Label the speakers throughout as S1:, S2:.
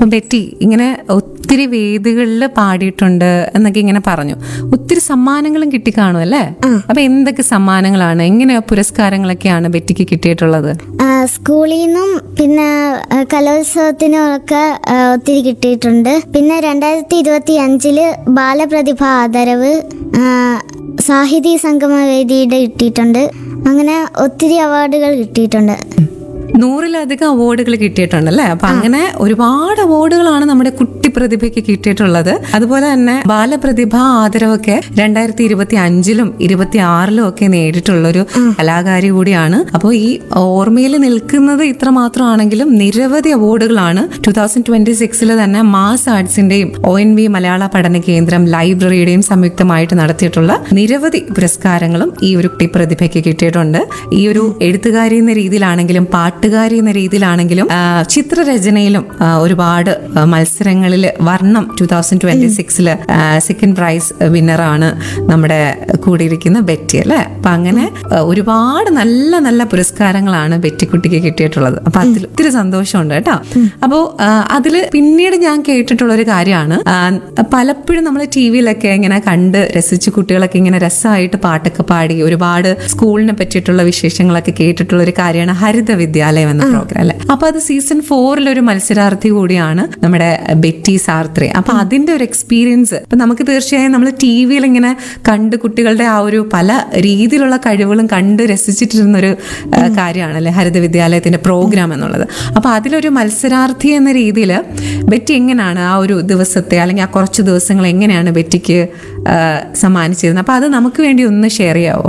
S1: അപ്പൊ ബെറ്റി ഇങ്ങനെ ഒത്തിരി വേദികളിൽ പാടിയിട്ടുണ്ട് എന്നൊക്കെ ഇങ്ങനെ പറഞ്ഞു ഒത്തിരി സമ്മാനങ്ങളും കിട്ടിക്കാണും അല്ലേ അപ്പൊ എന്തൊക്കെ സമ്മാനങ്ങളാണ് എങ്ങനെ പുരസ്കാരങ്ങളൊക്കെയാണ് ബെറ്റിക്ക് കിട്ടിയിട്ടുള്ളത്
S2: ആ, സ്കൂളിൽ നിന്നും പിന്നെ ആ, കലോത്സവത്തിനും ഒക്കെ ആ, ഒത്തിരി കിട്ടിയിട്ടുണ്ട് പിന്നെ രണ്ടായിരത്തി ഇരുപത്തി അഞ്ചില് ബാലപ്രതിഭ ആദരവ് ആ, സാഹിതി സംഗമ വേദിയുടെ കിട്ടിയിട്ടുണ്ട് അങ്ങനെ ഒത്തിരി അവാർഡുകൾ കിട്ടിയിട്ടുണ്ട്
S1: നൂറിലധികം അവാർഡുകൾ കിട്ടിയിട്ടുണ്ടല്ലേ അപ്പൊ അങ്ങനെ ഒരുപാട് അവാർഡുകളാണ് നമ്മുടെ കുട്ടി പ്രതിഭയ്ക്ക് കിട്ടിയിട്ടുള്ളത് അതുപോലെ തന്നെ ബാലപ്രതിഭ ആദരവൊക്കെ രണ്ടായിരത്തി ഇരുപത്തി അഞ്ചിലും ഇരുപത്തി ആറിലും ഒക്കെ നേടിയിട്ടുള്ള ഒരു കലാകാരി കൂടിയാണ് അപ്പോൾ ഈ ഓർമ്മയിൽ നിൽക്കുന്നത് ഇത്ര മാത്രമാണെങ്കിലും നിരവധി അവാർഡുകളാണ് ടൂ തൗസൻഡ് ട്വന്റി സിക്സിൽ തന്നെ മാസ് ആർട്സിന്റെയും ഒ എൻ വി മലയാള പഠന കേന്ദ്രം ലൈബ്രറിയുടെയും സംയുക്തമായിട്ട് നടത്തിയിട്ടുള്ള നിരവധി പുരസ്കാരങ്ങളും ഈ ഒരു കുട്ടി പ്രതിഭയ്ക്ക് കിട്ടിയിട്ടുണ്ട് ഈ ഒരു എഴുത്തുകാരി എന്ന രീതിയിലാണെങ്കിലും പാട്ടുകാരി എന്ന രീതിയിലാണെങ്കിലും ആ, ചിത്രരചനയിലും ആ, ഒരുപാട് ആ, മത്സരങ്ങളിൽ വർണ്ണം ടൂ തൗസൻഡ് ട്വന്റി സിക്സില് സെക്കൻഡ് പ്രൈസ് വിന്നറാണ് നമ്മുടെ കൂടിയിരിക്കുന്ന ബെറ്റി അല്ലെ അപ്പൊ അങ്ങനെ ആ, ഒരുപാട് നല്ല നല്ല പുരസ്കാരങ്ങളാണ് ബെറ്റിക്കുട്ടിക്ക് കിട്ടിയിട്ടുള്ളത് അപ്പൊ അതിൽ ഒത്തിരി സന്തോഷമുണ്ട് കേട്ടോ അപ്പോ ആ, അതില് പിന്നീട് ഞാൻ കേട്ടിട്ടുള്ള ഒരു കാര്യമാണ് ആ, പലപ്പോഴും നമ്മൾ ടി വിയിലൊക്കെ ഇങ്ങനെ കണ്ട് രസിച്ച് കുട്ടികളൊക്കെ ഇങ്ങനെ രസമായിട്ട് പാട്ടൊക്കെ പാടി ഒരുപാട് സ്കൂളിനെ പറ്റിയിട്ടുള്ള വിശേഷങ്ങളൊക്കെ കേട്ടിട്ടുള്ള ഒരു കാര്യമാണ് ഹരിത വിദ്യാലയം എന്ന പ്രോഗ്രാം അല്ലെ അപ്പൊ അത് സീസൺ ഫോറിൽ ഒരു മത്സരാർത്ഥി കൂടിയാണ് നമ്മുടെ ബെറ്റി സാർത്രെ അപ്പൊ അതിന്റെ ഒരു എക്സ്പീരിയൻസ് ഇപ്പൊ നമുക്ക് തീർച്ചയായും നമ്മൾ ടി വിയിൽ ഇങ്ങനെ കണ്ട് കുട്ടികളുടെ ആ ഒരു പല രീതിയിലുള്ള കഴിവുകളും കണ്ട് രസിച്ചിട്ടിരുന്ന ഒരു ആ, കാര്യമാണല്ലേ ഹരിത വിദ്യാലയത്തിന്റെ പ്രോഗ്രാം എന്നുള്ളത് അപ്പൊ അതിലൊരു മത്സരാർത്ഥി എന്ന രീതിയിൽ ബെറ്റി എങ്ങനെയാണ് ആ ഒരു ദിവസത്തെ അല്ലെങ്കിൽ ആ കുറച്ച് ദിവസങ്ങൾ എങ്ങനെയാണ് ബെറ്റിക്ക് ആ, സമ്മാനിച്ചിരുന്നത് അപ്പൊ അത് നമുക്ക് വേണ്ടി ഒന്ന് ഷെയർ ചെയ്യാവോ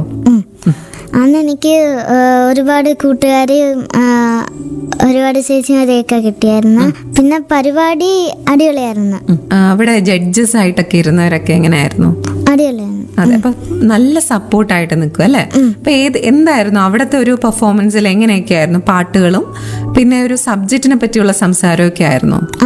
S2: അന്ന് എനിക്ക് ആ, ഒരുപാട് കൂട്ടുകാരെയും ആ, ഒരുപാട് ചേച്ചിമാരെയൊക്കെ കിട്ടിയായിരുന്നു പിന്നെ പരിപാടി അടിപൊളിയായിരുന്നു
S1: ഉം. ആ, അവിടെ ജഡ്ജസ് ആയിട്ടൊക്കെ ഇരുന്നവരൊക്കെ എങ്ങനെയായിരുന്നു
S2: അടിപൊളിയായിരുന്നു
S1: അതെ അപ്പൊ നല്ല സപ്പോർട്ടായിട്ട് നിൽക്കും അല്ലെ അപ്പൊ ഏത് എന്തായിരുന്നു അവിടുത്തെ ഒരു പെർഫോമൻസിൽ എങ്ങനെയൊക്കെ ആയിരുന്നു പാട്ടുകളും പിന്നെ ഒരു സബ്ജക്റ്റിനെ പറ്റിയുള്ള സംസാരമൊക്കെ ആയിരുന്നു
S2: ആ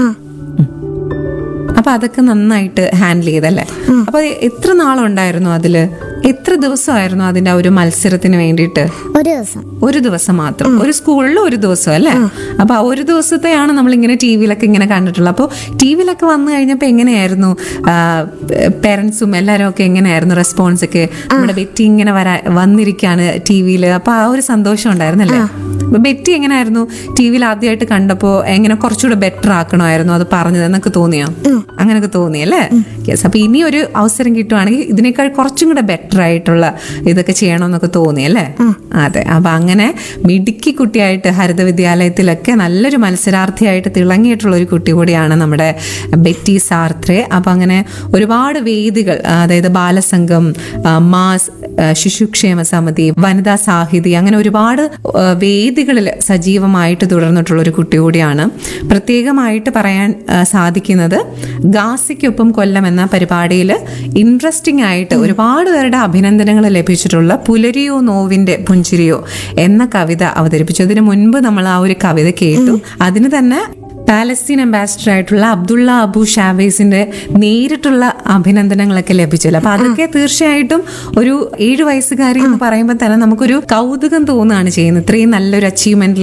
S1: അപ്പൊ അതൊക്കെ നന്നായിട്ട് ഹാൻഡിൽ ചെയ്തല്ലേ അപ്പൊ എത്ര നാളുണ്ടായിരുന്നു അതില് എത്ര ദിവസമായിരുന്നു അതിന്റെ ആ ഒരു മത്സരത്തിന് വേണ്ടിയിട്ട്
S2: ഒരു ദിവസം
S1: ഒരു ദിവസം മാത്രം ഒരു സ്കൂളിൽ ഒരു ദിവസം അല്ലേ അപ്പൊ ആ ഒരു ദിവസത്തെയാണ് നമ്മൾ ഇങ്ങനെ ടി വിയിലൊക്കെ ഇങ്ങനെ കണ്ടിട്ടുള്ളത് അപ്പോൾ ടി വിയിലൊക്കെ വന്നു കഴിഞ്ഞപ്പോൾ എങ്ങനെയായിരുന്നു പേരൻസും എല്ലാവരും ഒക്കെ എങ്ങനെയായിരുന്നു റെസ്പോൺസ് ഒക്കെ നമ്മുടെ ബെറ്റി ഇങ്ങനെ വരാ വന്നിരിക്കാണ് ടി വിയിൽ അപ്പൊ ആ ഒരു സന്തോഷം ഉണ്ടായിരുന്നല്ലേ അപ്പൊ ബെറ്റി എങ്ങനെയായിരുന്നു ടി വിയിൽ ആദ്യമായിട്ട് കണ്ടപ്പോ എങ്ങനെ കുറച്ചുകൂടെ ബെറ്റർ ആക്കണമായിരുന്നു അത് പറഞ്ഞത് എന്നൊക്കെ തോന്നിയോ അങ്ങനെയൊക്കെ തോന്നിയല്ലേ യെസ് അപ്പൊ ഇനി ഒരു അവസരം കിട്ടുവാണെങ്കിൽ ഇതിനേക്കാൾ കുറച്ചും കൂടെ ബെറ്റർ ആയിട്ടുള്ള ഇതൊക്കെ ചെയ്യണമെന്നൊക്കെ തോന്നിയല്ലേ അതെ അപ്പൊ അങ്ങനെ മിടുക്കി കുട്ടിയായിട്ട് ഹരിത വിദ്യാലയത്തിലൊക്കെ നല്ലൊരു മത്സരാർത്ഥിയായിട്ട് തിളങ്ങിയിട്ടുള്ള ഒരു കുട്ടി കൂടിയാണ് നമ്മുടെ ബെറ്റി സാർത്രെ അപ്പൊ അങ്ങനെ ഒരുപാട് വേദികൾ ആ, അതായത് ബാലസംഘം ആ, മാസ് ആ, ശിശുക്ഷേമ സമിതി വനിതാ സാഹിതി അങ്ങനെ ഒരുപാട് ആ, വേദികളിൽ സജീവമായിട്ട് തുടർന്നിട്ടുള്ള ഒരു കുട്ടി കൂടിയാണ് പ്രത്യേകമായിട്ട് പറയാൻ ആ, സാധിക്കുന്നത് ഗാസിക്കൊപ്പം കൊല്ലം എന്ന പരിപാടിയിൽ ഇൻട്രസ്റ്റിംഗ് ആയിട്ട് ഒരുപാട് പേരുടെ അഭിനന്ദനങ്ങൾ ലഭിച്ചിട്ടുള്ള പുലരിയോ നോവിന്റെ പുഞ്ചിരിയോ എന്ന കവിത അവതരിപ്പിച്ചു അതിനു മുൻപ് നമ്മൾ ആ ഒരു കവിത കേട്ടു അതിന് തന്നെ പാലസ്തീൻ അംബാസിഡർ ആയിട്ടുള്ള അബ്ദുള്ള അബു ഷാവേസിന്റെ നേരിട്ടുള്ള അഭിനന്ദനങ്ങളൊക്കെ ലഭിച്ചല്ലോ അപ്പൊ അതൊക്കെ തീർച്ചയായിട്ടും ഒരു ഏഴു വയസ്സുകാരി എന്ന് പറയുമ്പോൾ തന്നെ നമുക്കൊരു കൗതുകം തോന്നുകയാണ് ചെയ്യുന്നത് ഇത്രയും നല്ലൊരു അച്ചീവ്മെന്റിൽ